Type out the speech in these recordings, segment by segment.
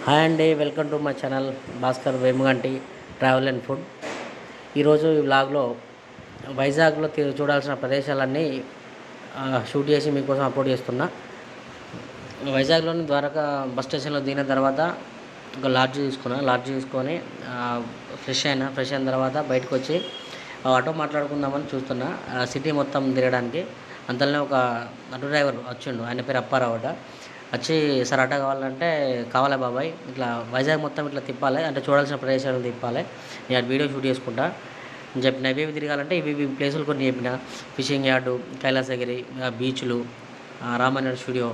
Hi అండి welcome to my channel Bhaskar Vemuganti travel and food ఈరోజు ఈ వ్లాగ్లో వైజాగ్లో తి- చూడాల్సిన ప్రదేశాలన్నీ ఆ, షూట్ చేసి మీకోసం అప్లోడ్ చేస్తున్నా వైజాగ్లోని ద్వారకా బస్ స్టేషన్లో దిగిన తర్వాత ఒక లాడ్జ్ తీసుకున్నా లాడ్జ్ తీసుకొని ఆ, ఫ్రెష్ అయినా ఫ్రెష్ అయిన తర్వాత బయటకు వచ్చి ఆ ఆటో మాట్లాడుకుందామని చూస్తున్నా ఆ సిటీ మొత్తం తిరగడానికి అంతలోనే ఒక ఆటో డ్రైవర్ వచ్చిండు ఆయన పేరు అప్పారావు అట వచ్చి సార్ ఆటో కావాలంటే కావాలా బాబాయ్ ఇట్లా వైజాగ్ మొత్తం ఇట్లా తిప్పాలి అంటే చూడాల్సిన ప్రదేశాలు తిప్పాలి నేను అటు వీడియో షూట్ చేసుకుంటా నేను చెప్పిన ఇవి ఇవి తిరగాలంటే ఇవి ఇవి ప్లేసులు కొన్ని చెప్పిన ఫిషింగ్ యార్డు కైలాసగిరి ఆ బీచ్లు ఆ రామాయణ స్టూడియో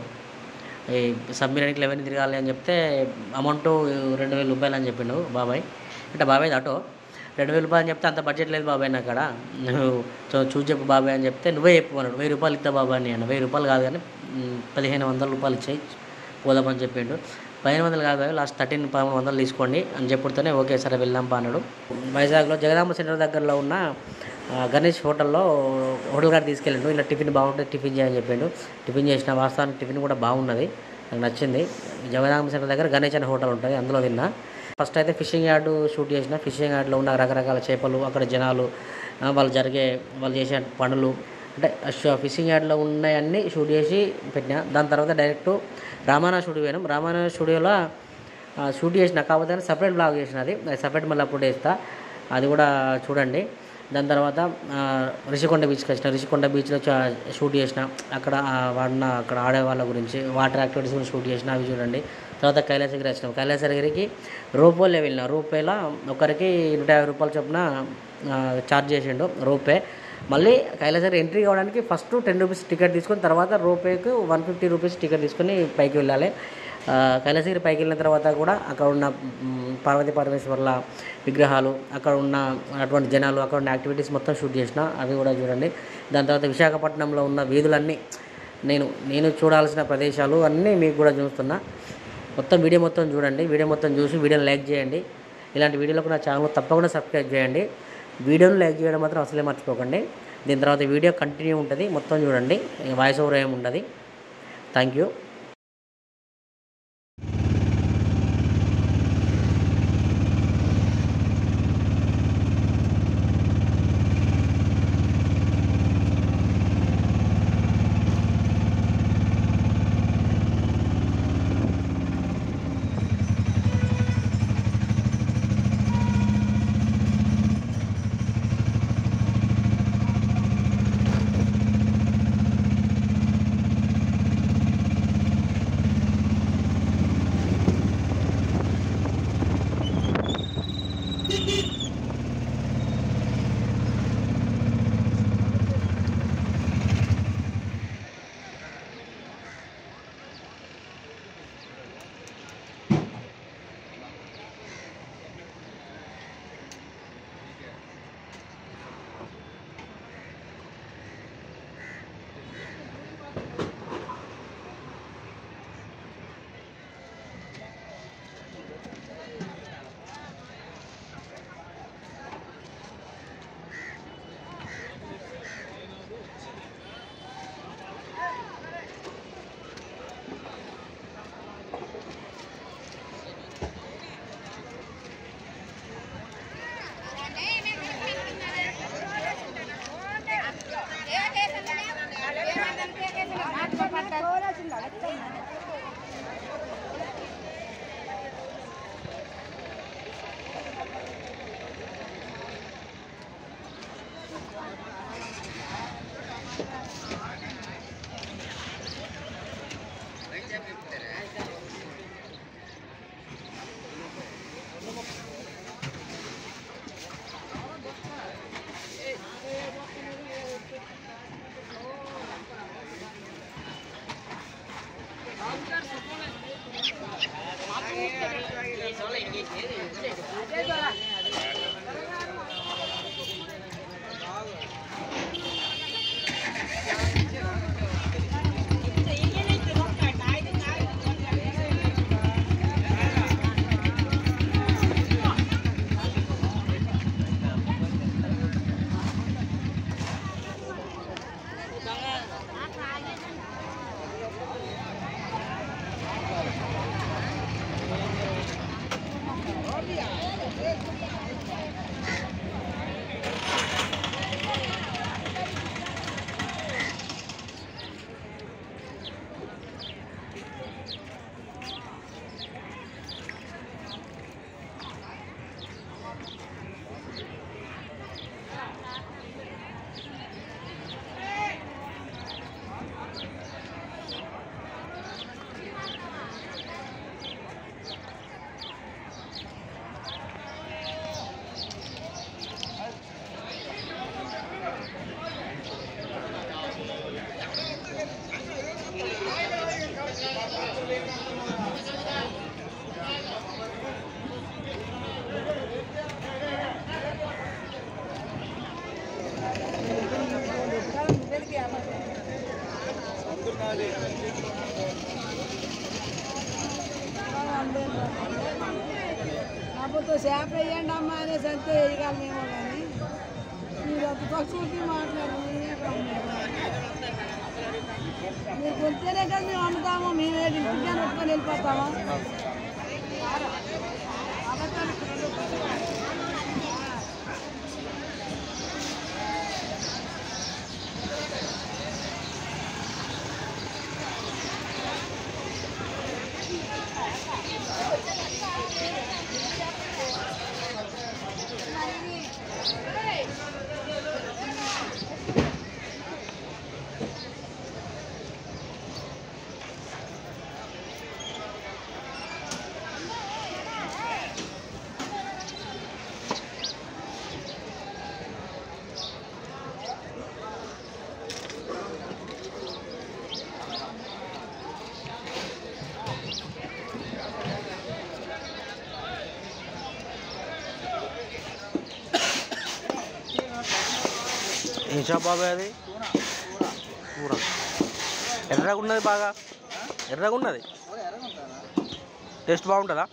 ఈ సబ్మెరీన్ ఇట్లా ఇవన్నీ తిరగాలి అని చెప్తే అమౌంట్ రెండు వేల రూపాయలు అని చెప్పిండు బాబాయ్ అంటే బాబాయ్ ఆటో రెండు వేల రూపాయలు అని చెప్తే అంత బడ్జెట్ లేదు బాబాయ్ నా కాడ నువ్వు చూ- చూసి చెప్పు బాబాయ్ అని చెప్తే నువ్వే చెప్పు అన్నాడు వెయ్యి రూపాయలు ఇస్తా బాబాయ్ అని అన్న వెయ్యి రూపాయలు కాదు కానీ మ్, పదిహేను వందల రూపాయలు ఇచ్చాయి పోదామని చెప్పిండు పదిహేను వందలు కాదు బాబాయ్ లాస్ట్ థర్టీన్ పదమూడు వందలు తీసుకోండి అని చెప్పుడుతోనే ఓకే సరే వెళ్దాం పా అన్నాడు వైజాగ్లో జగదాంబ సెంటర్ దగ్గరలో ఉన్న ఆ, గణేష్ హోటల్లో హోటల్ గారు తీసుకెళ్ళిండు ఇలా టిఫిన్ బాగుంటుంది టిఫిన్ చేయని చెప్పిండు టిఫిన్ చేసిన వాస్తవానికి టిఫిన్ కూడా బాగున్నది నాకు నచ్చింది జగదాంబ సెంటర్ దగ్గర గణేష్ అనే హోటల్ ఉంటుంది అందులో తిన్నా ఫస్ట్ అయితే ఫిషింగ్ యార్డ్ షూట్ చేసిన ఫిషింగ్ యార్డ్లో ఉన్న రకరకాల చేపలు అక్కడ జనాలు ఆ, వాళ్ళు జరిగే వాళ్ళు చేసే పనులు అంటే ష- ఫిషింగ్ యార్డ్లో ఉన్నాయన్నీ షూట్ చేసి పెట్టిన దాని తర్వాత డైరెక్ట్ రామానా స్టూడియో పోయినాం రామానా స్టూడియోలో ఆ, షూట్ చేసిన కాకపోతే సపరేట్ బ్లాగ్ చేసిన అది అది సపరేట్ మళ్ళీ అప్లోడ్ చేస్తా అది కూడా చూడండి దాని తర్వాత ఆ, రిషికొండ బీచ్కి వచ్చిన రిషికొండ బీచ్లో చా- షూట్ చేసిన అక్కడ ఆ, వాడిన అక్కడ ఆడే వాళ్ళ గురించి వాటర్ యాక్టివిటీస్ గురించి షూట్ చేసిన అవి చూడండి తర్వాత కైలాసగిరి వచ్చినాం కైలాసగిరికి రోప్వేలో వెళ్ళిన రోప్వేలో ఒకరికి నూట యాభై రూపాయలు చొప్పున ఆ, ఛార్జ్ చేసిండు రోపే మళ్ళీ కైలాసగిరి ఎంట్రీ కావడానికి ఫస్ట్ టెన్ రూపీస్ టికెట్ తీసుకొని తర్వాత రోపేకి వన్ ఫిఫ్టీ రూపీస్ టికెట్ తీసుకొని పైకి వెళ్ళాలి ఆ, కైలాసగిరి పైకి వెళ్ళిన తర్వాత కూడా అక్కడ ఉన్న మ్, పార్వతీ పరమేశ్వర్ల విగ్రహాలు అక్కడ ఉన్న అటువంటి జనాలు అక్కడ ఉన్న యాక్టివిటీస్ మొత్తం షూట్ చేసిన అవి కూడా చూడండి దాని తర్వాత విశాఖపట్నంలో ఉన్న వీధులన్నీ నేను నేను చూడాల్సిన ప్రదేశాలు అన్నీ మీకు కూడా చూస్తున్నా మొత్తం వీడియో మొత్తం చూడండి వీడియో మొత్తం చూసి వీడియోని లైక్ చేయండి ఇలాంటి వీడియోలకు నా ఛానల్ తప్పకుండా సబ్స్క్రైబ్ చేయండి వీడియోని లైక్ చేయడం మాత్రం అసలే మర్చిపోకండి దీని తర్వాత వీడియో కంటిన్యూ ఉంటుంది మొత్తం చూడండి వాయిస్ ఓవర్ ఏమి ఉండదు థ్యాంక్ యూ మాకు చేప వేయండి అమ్మా అనేసి అంతే వేయగలమేమో కానీ మీరు అంత తక్కువకి మాట్లాడు మీరే బ్రహ్మ. మీరు కొంటేనే కదా మేము అమ్ముతాము మేమే ఇంటికే పట్టుకొని వెళ్ళిపోతామా ఏం షాప్ బాబాయ్ అది కూర ఎర్రగా ఉన్నది బాగా ఎర్రగా ఉన్నది టేస్ట్ బాగుంటుందా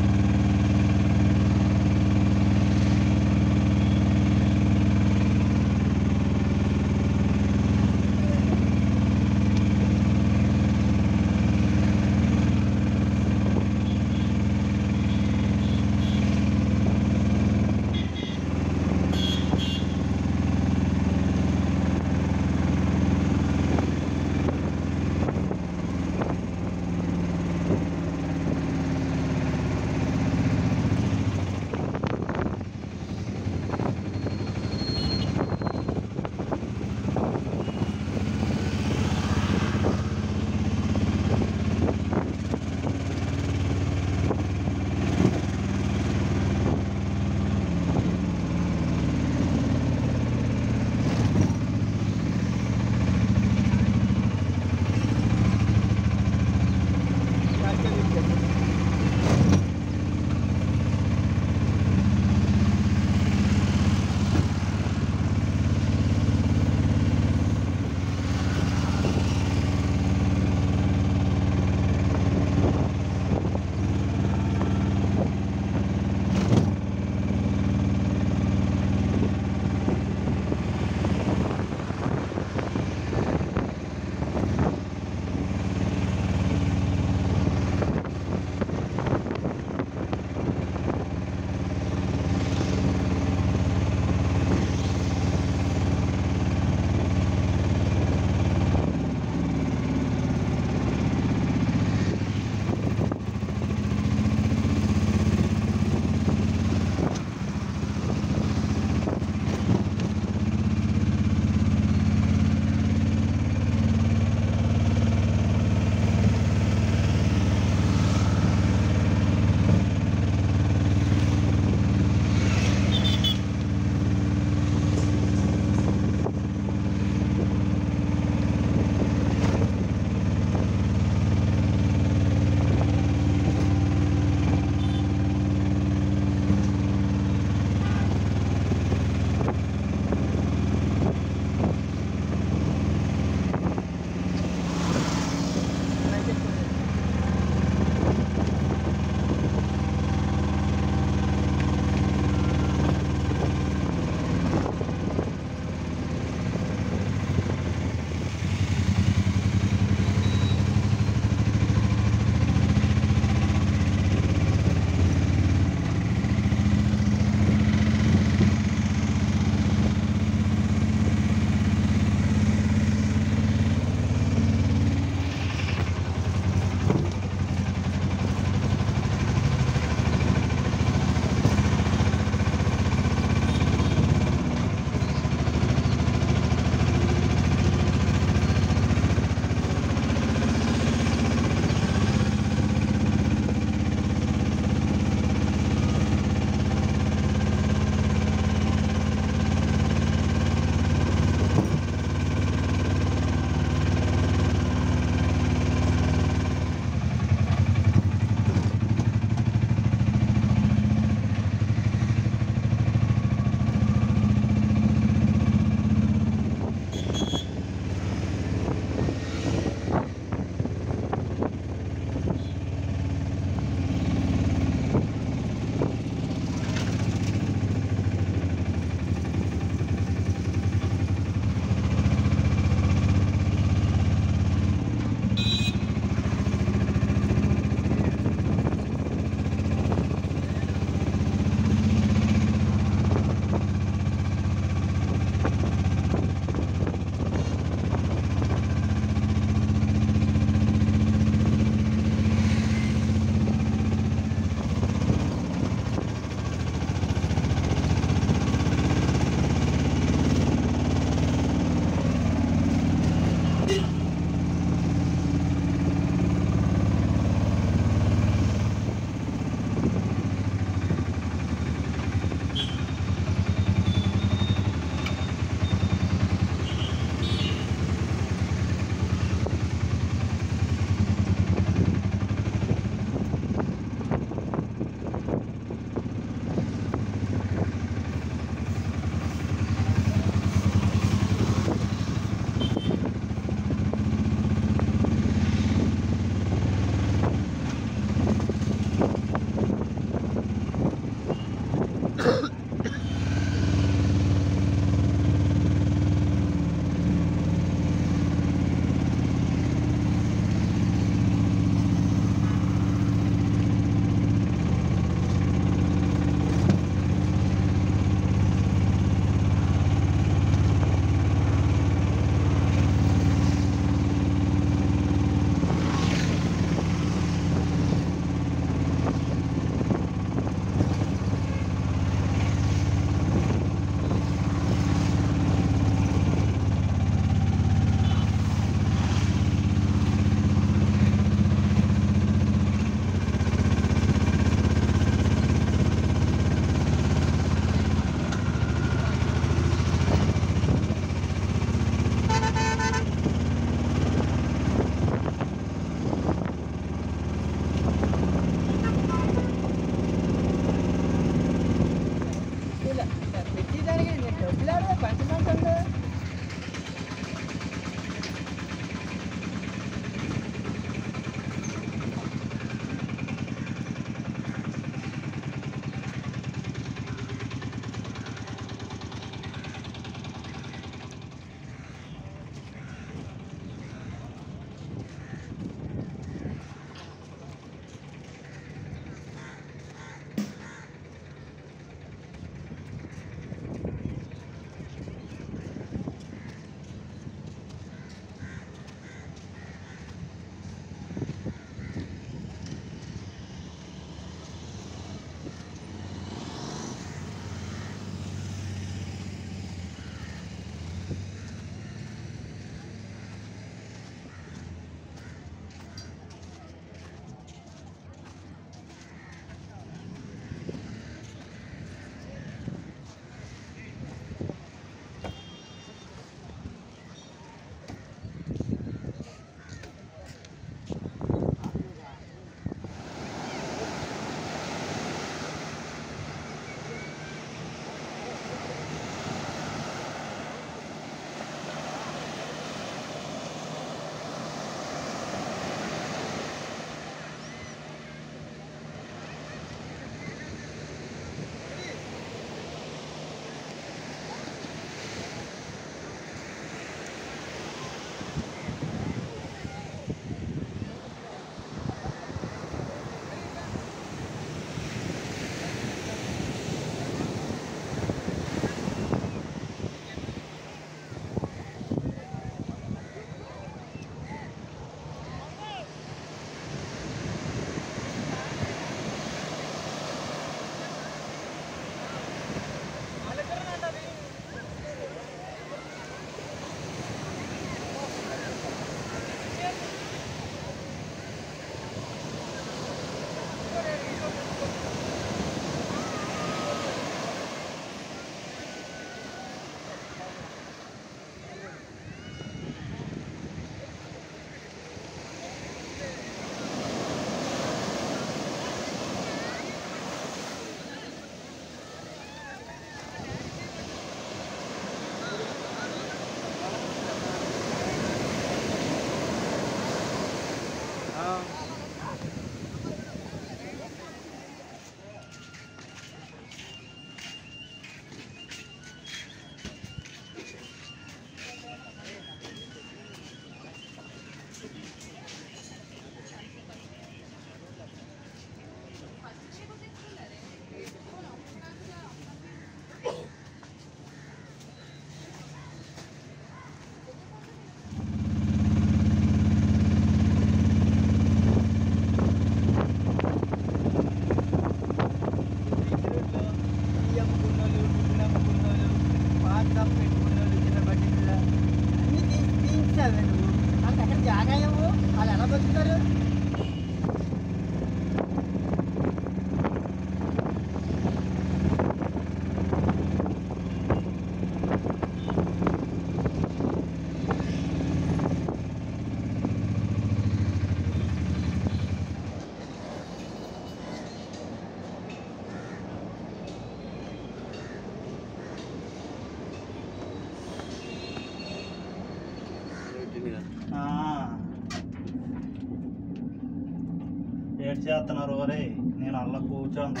చేస్తున్నారు ఒరే నేను అల్ల కూర్చోను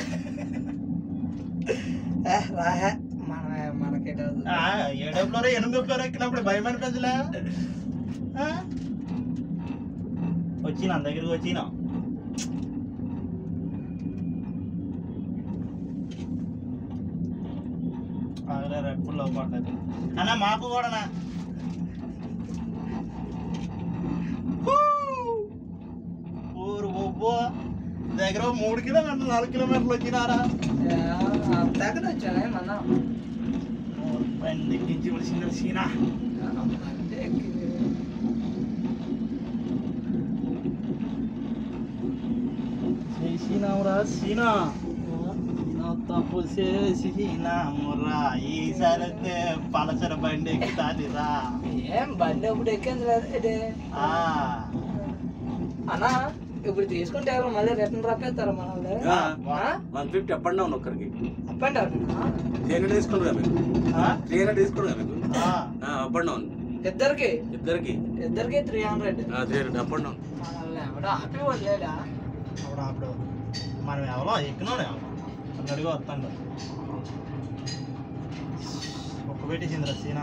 రాహే మన మనకేట ఆ, ఏడో ఫ్లోర్ ఎనిమిదో ఫ్లోర్ ఎక్కినప్పుడు భయం అనిపించలే ఆ? వచ్చిన దగ్గరికి వచ్చిన ఆగలే రెడ్ ఫుల్ అవ్వట్లేదు అన్న మాకు కూడానా హూ! ఊరు బొబ్బో దగ్గర మూడు కిలోమీటర్లు నాలుగు కిలోమీటర్లు వచ్చినారా దగ్గర వచ్చానే మన బండి ఎక్కించి వచ్చిన సీనా అంటే ఎక్కి- చేసినావురా సీనా నా తప్పు చేసినామురా ఈసారి అయితే పలసర బండి ఎక్కుతాదిరా ఏం బండి ఇప్పుడు ఎక్కింది లేదు ఇదే ఆ, అన్నా ఇప్పుడు తీసుకుంటే ఎవరు మళ్ళీ రిటర్న్ రప్పేస్తారు మన వాళ్ళు one fifty up and down ఒక్కరికి up and down three hundred తీసుకుంటారు మీకు ఆ, త్రీ హండ్రెడ్ తీసుకుంటారు మీకు ఆ, అప్ అండ్ డౌన్ ఇద్దరికి ఇద్దరికి ఇద్దరికి three hundred three hundred up and down మనల్ని ఎవడో ఆపి వదిలేడా అప్పుడు అప్పుడు మనం ఎవరో ఎక్కినాడు ఎవరో అడిగి వస్తాడు ఒక్క పెట్టేసిందిరా సీనా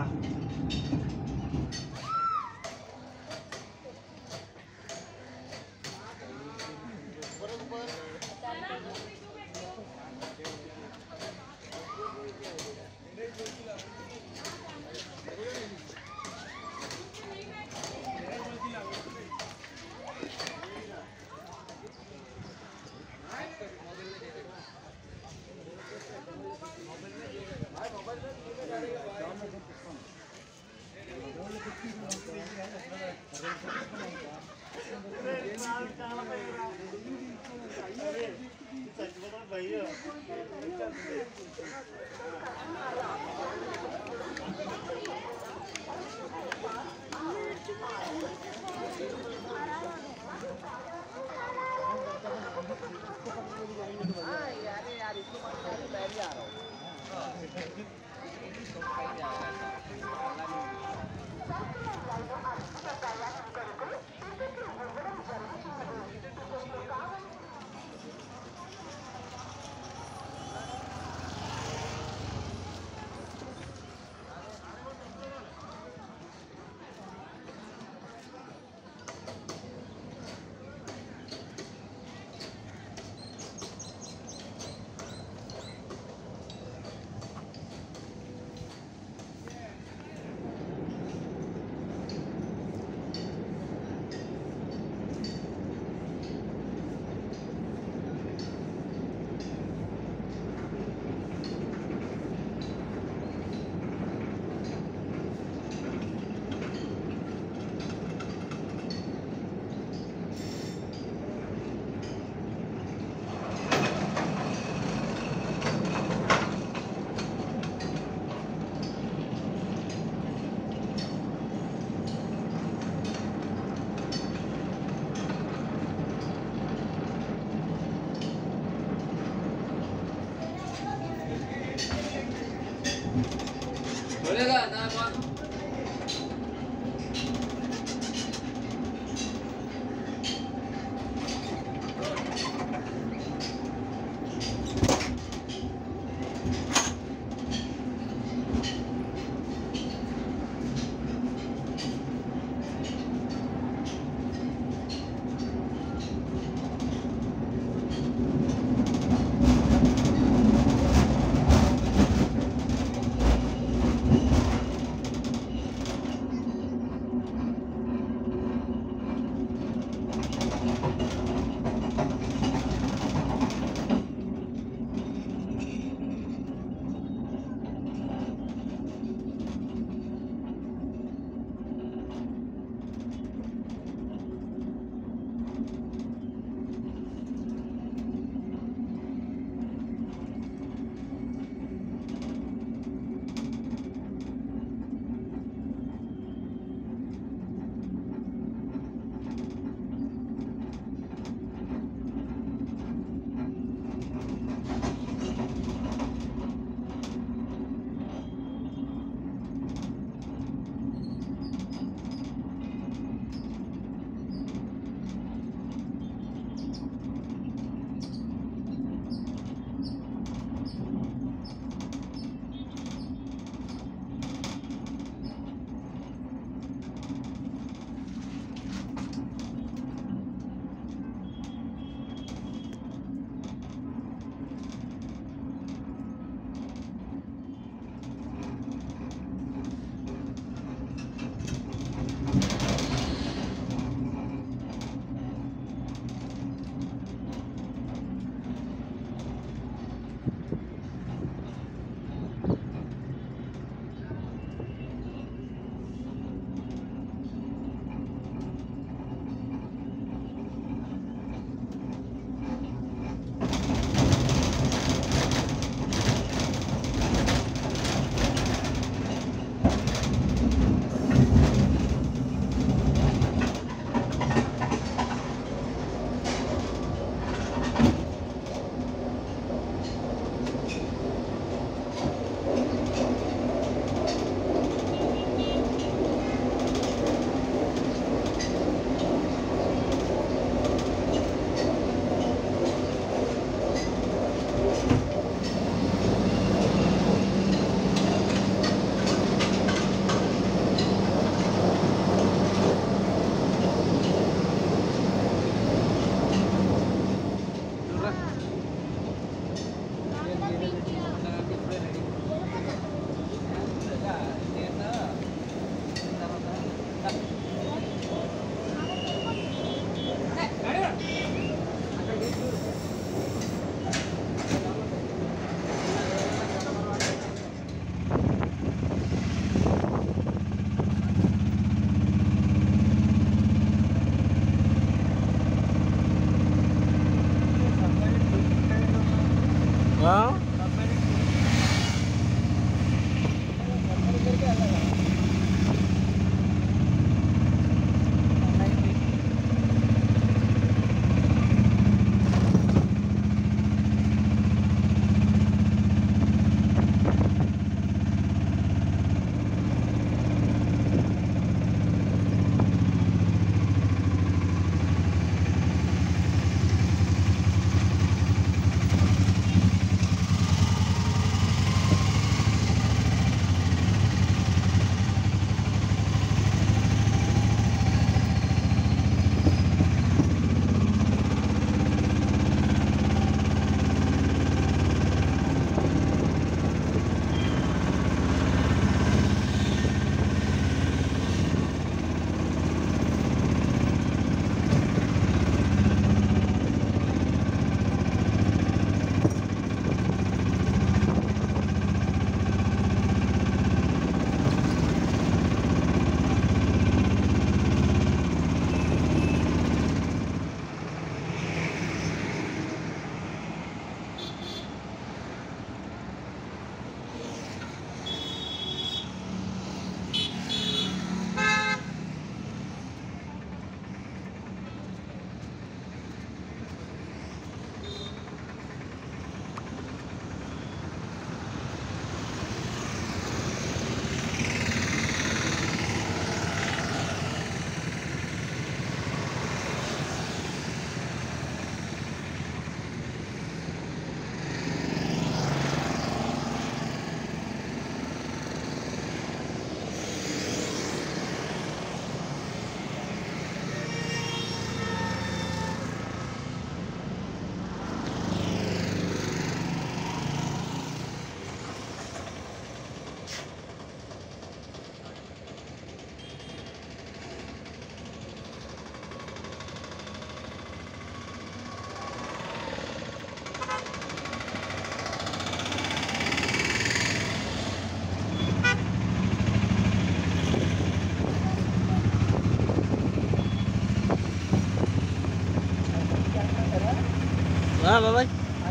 బాబాయ్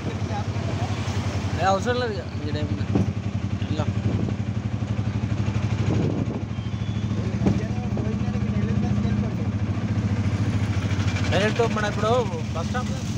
ఏ అవసరం లేదు ఇక ఈడేముంది వెళ్దాం డైరెక్ట్ మన ఇప్పుడు బస్ స్టాప్